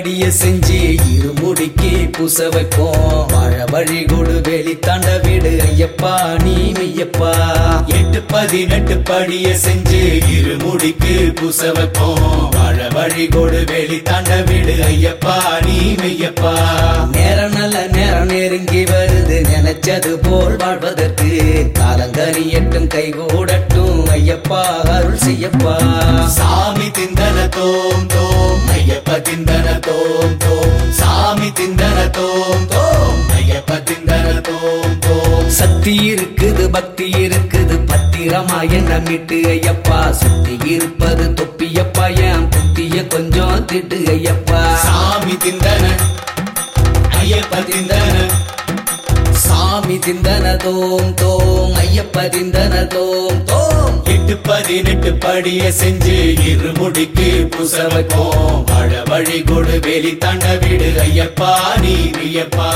படிய செஞ்சு இருமுடிக்கு புச வைப்போம் வாழ வழி கொடு வெளி தாண்ட வீடு ஐயப்பா நீ மெய்யப்பா எட்டு பதினெட்டு படிய செஞ்சு இருமுடிக்கு புச வைப்போம் வாழ வழி கொடு வெளி தாண்ட வீடு ஐயப்பா நீ மெய்யப்பா நேரம் நல்ல நேரம் நெருங்கி வருது நினைச்சது போல் வாழ்வதற்கு காலங்கரி எட்டும் கை கூடட்டும் ஐயப்பா அருள் செய்யப்பா சாமி திந்தன தோம் தோம் ஐயப்ப திந்தன தோம் தோம் சாமி திந்தன தோம் தோம் ஐயப்ப திந்தன தோம் தோம் சக்தி இருக்குது பக்தி இருக்குது பத்திரமா என்ன மீட்டு ஐயப்பா சுத்தி இருப்பது தொப்பியப்பா என் புத்திய கொஞ்சம் திட்டு ஐயப்பா சாமி திந்தன ஐயப்ப திந்தன சாமி திந்தன தோம் தோம் ஐயப்ப திந்தன தோம் தோம் எட்டு பதினெட்டு படிய செஞ்சு இருமுடிக்கு புச வைப்போம் வாழ வழி கொடு வெளி தாண்ட வீடு ஐயப்பா நீ ஐயப்பா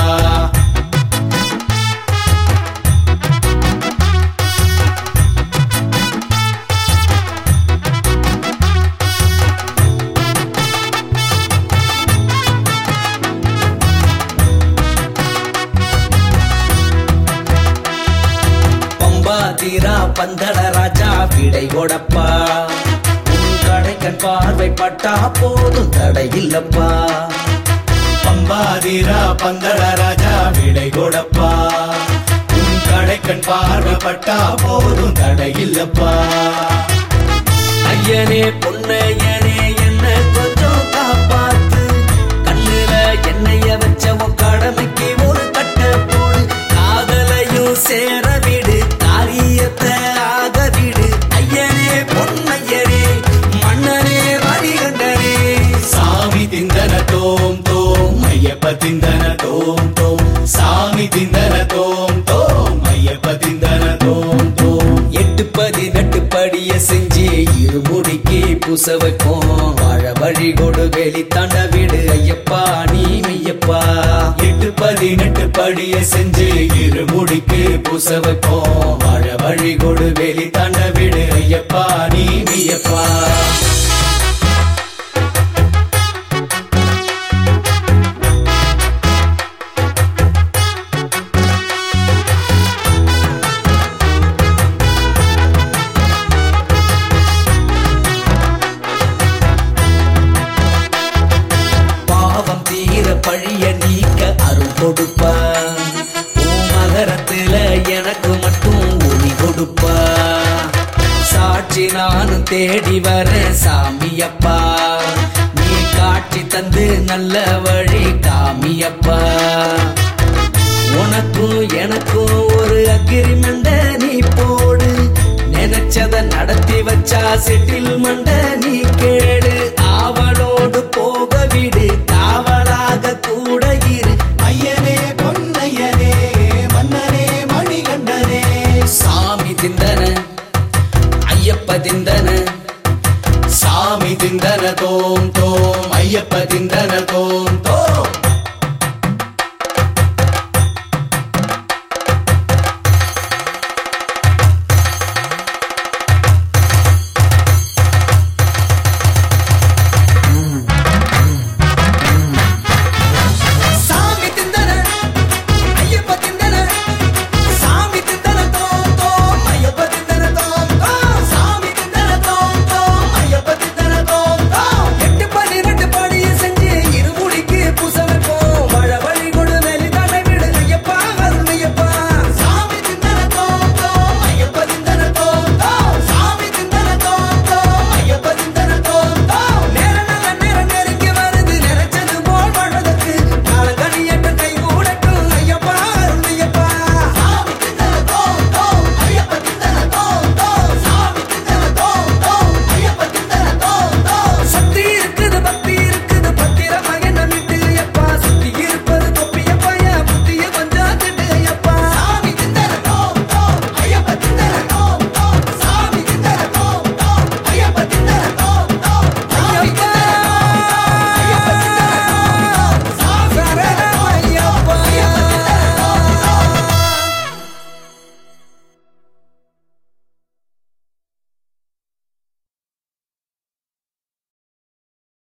பம்பா தீரா பந்தட ராஜா விடை கொடப்பா உன் கடைக்கண் பார்வை பட்டா போதும் தடை இல்லப்பா பம்பாதிரா பந்தள ராஜா விடை கொடப்பா உன் கடைக்கண் பார்வைப்பட்டா போதும் தடை இல்லப்பா ஐயனே பொன்னையனே என்ன கொஞ்சம் காப்பாத்து கண்ணுல எண்ணெய வச்ச உன் கடமைக்கு ஒரு கட்ட போடு காதலையும் சேர விடு காரியத்தை ஆக விடு ஐயனே பொன்னையனே மன்னனே வரிகண்டனே சாமி திந்தன தோம் தோம் ஐயப்ப திந்தன தோம் தோம் சாமி திந்தன தோம் தோம் ஐயப்ப திந்தன தோம் தோம் எட்டு பதினெட்டு படிய செஞ்சு இருமுடிக்கு புச வைப்போம் வாழ வழி கொடு வெளி தாண்ட வீடு ஐயப்பா நீ மெய்யப்பா எட்டு பதினெட்டு படிய செஞ்சு இருமுடிக்கு புச வைப்போம் வாழ வழி கொடு வெளி தாண்ட விடு ஐயப்பா நீ ஐயப்பா பாவம் தீர பழிய நீக்க அருள் கொடுப்பா உன் மகரத்துல எனக்கு மட்டும் ஒளி கொடுப்பா சாட்சி நானும் தேடி வரேன் சாமியப்பா நீ காட்சி தந்து நல்ல வழி காமியப்பா உனக்கும் எனக்கும் ஒரு அக்ரிமெண்ட நீ போடு நினைச்சத நடத்தி வச்சா செட்டில் மண்ட நீ கேடு ஆவலோடு போக விடு காவலாக கூட இரு ஐயனே பொன்னையனே மன்னனே மணிகண்டனே சாமி திந்தன ஐயப்ப திந்தன சாமி திந்தன தோம் தோம் ஐயப்ப திந்தன தோம் தோம்